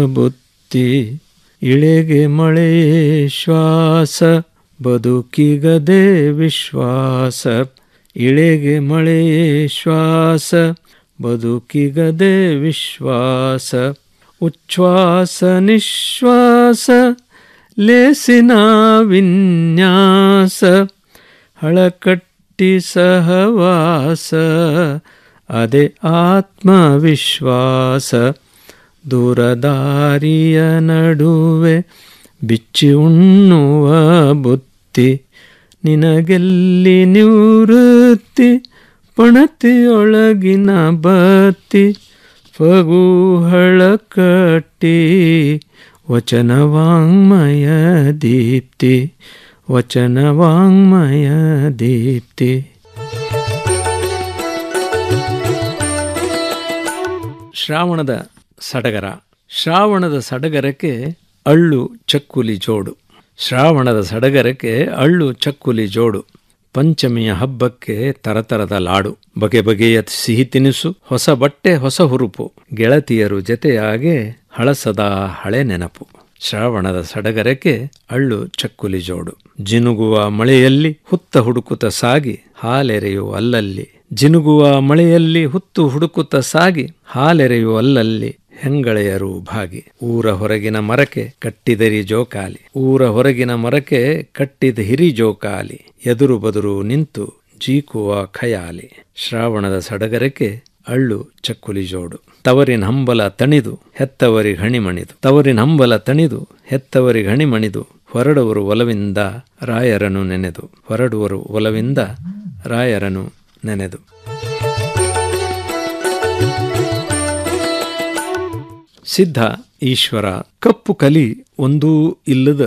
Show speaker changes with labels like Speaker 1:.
Speaker 1: ಬುತ್ತಿ ಇಳೆಗೆ ಮಳೆಯೇ ಶ್ವಾಸ ಬದುಕಿಗದೆ ವಿಶ್ವಾಸ ಇಳೆಗೆ ಮಳೆಯೇ ಶ್ವಾಸ ಬದುಕಿಗದೆ ವಿಶ್ವಾಸ ಉಚ್ಛ್ವಾಸ ನಿಶ್ವಾಸ ಲೇಸಿನ ವಿನ್ಯಾಸ ಹಳಕಟ್ಟಿ ಸಹವಾಸ ಅದೇ ಆತ್ಮವಿಶ್ವಾಸ ದೂರದಾರಿಯ ನಡುವೆ ಬಿಚ್ಚಿ ಉಣ್ಣುವ ಬುತ್ತಿ ನಿನಗೆಲ್ಲಿ ನಿವೃತ್ತಿ ಪಣತಿಯೊಳಗಿನ ಬತ್ತಿ ಫಗುಹಳ ಕಟ್ಟಿ ವಚನವಾಂಗ್ಮಯ ದೀಪ್ತಿ ವಚನವಾಂಗ್ಮಯ ದೀಪ್ತಿ ಶ್ರಾವಣದ ಸಡಗರ ಶ್ರಾವಣದ ಸಡಗರಕ್ಕೆ ಅಳ್ಳು ಚಕ್ಕುಲಿ ಜೋಡು ಶ್ರಾವಣದ ಸಡಗರಕ್ಕೆ ಅಳ್ಳು ಚಕ್ಕುಲಿ ಜೋಡು ಪಂಚಮಿಯ ಹಬ್ಬಕ್ಕೆ ತರತರದ ಲಾಡು ಬಗೆ ಬಗೆಯ ಸಿಹಿ ತಿನಿಸು ಹೊಸ ಬಟ್ಟೆ ಹೊಸ ಹುರುಪು ಗೆಳತಿಯರು ಜತೆಯಾಗೆ ಹಳಸದ ಹಳೆ ನೆನಪು ಶ್ರಾವಣದ ಸಡಗರಕ್ಕೆ ಅಳ್ಳು ಚಕ್ಕುಲಿ ಜೋಡು ಜಿನುಗುವ ಮಳೆಯಲ್ಲಿ ಹುತ್ತ ಹುಡುಕುತ್ತ ಸಾಗಿ ಹಾಲೆರೆಯುವ ಅಲ್ಲಲ್ಲಿ ಜಿನುಗುವ ಮಳೆಯಲ್ಲಿ ಹುತ್ತು ಹುಡುಕುತ್ತ ಸಾಗಿ ಹಾಲೆರೆಯುವ ಅಲ್ಲಲ್ಲಿ ಹೆಂಗಳೆಯರು ಭಾಗಿ ಊರ ಹೊರಗಿನ ಮರಕ್ಕೆ ಕಟ್ಟಿದರಿ ಜೋಕಾಲಿ ಊರ ಹೊರಗಿನ ಮರಕ್ಕೆ ಕಟ್ಟಿದ ಹಿರಿ ಜೋಕಾಲಿ ಎದುರು ಬದುರು ನಿಂತು ಜೀಕುವ ಖಯಾಲಿ ಶ್ರಾವಣದ ಸಡಗರಕ್ಕೆ ಅಳ್ಳು ಚಕ್ಕುಲಿ ಜೋಡು ತವರಿನ ಹಂಬಲ ತಣಿದು ಹೆತ್ತವರಿ ಹಣಿಮಣಿದು ತವರಿನ ಹಂಬಲ ತಣಿದು ಹೆತ್ತವರಿ ಹಣಿಮಣಿದು ಹೊರಡುವರು ಒಲವಿಂದ ರಾಯರನು ನೆನೆದು ಹೊರಡುವರು ಒಲವಿಂದ ರಾಯರನು ನೆನೆದು ಸಿದ್ಧ ಈಶ್ವರ ಕಪ್ಪು ಕಲಿ ಒಂದೂ ಇಲ್ಲದ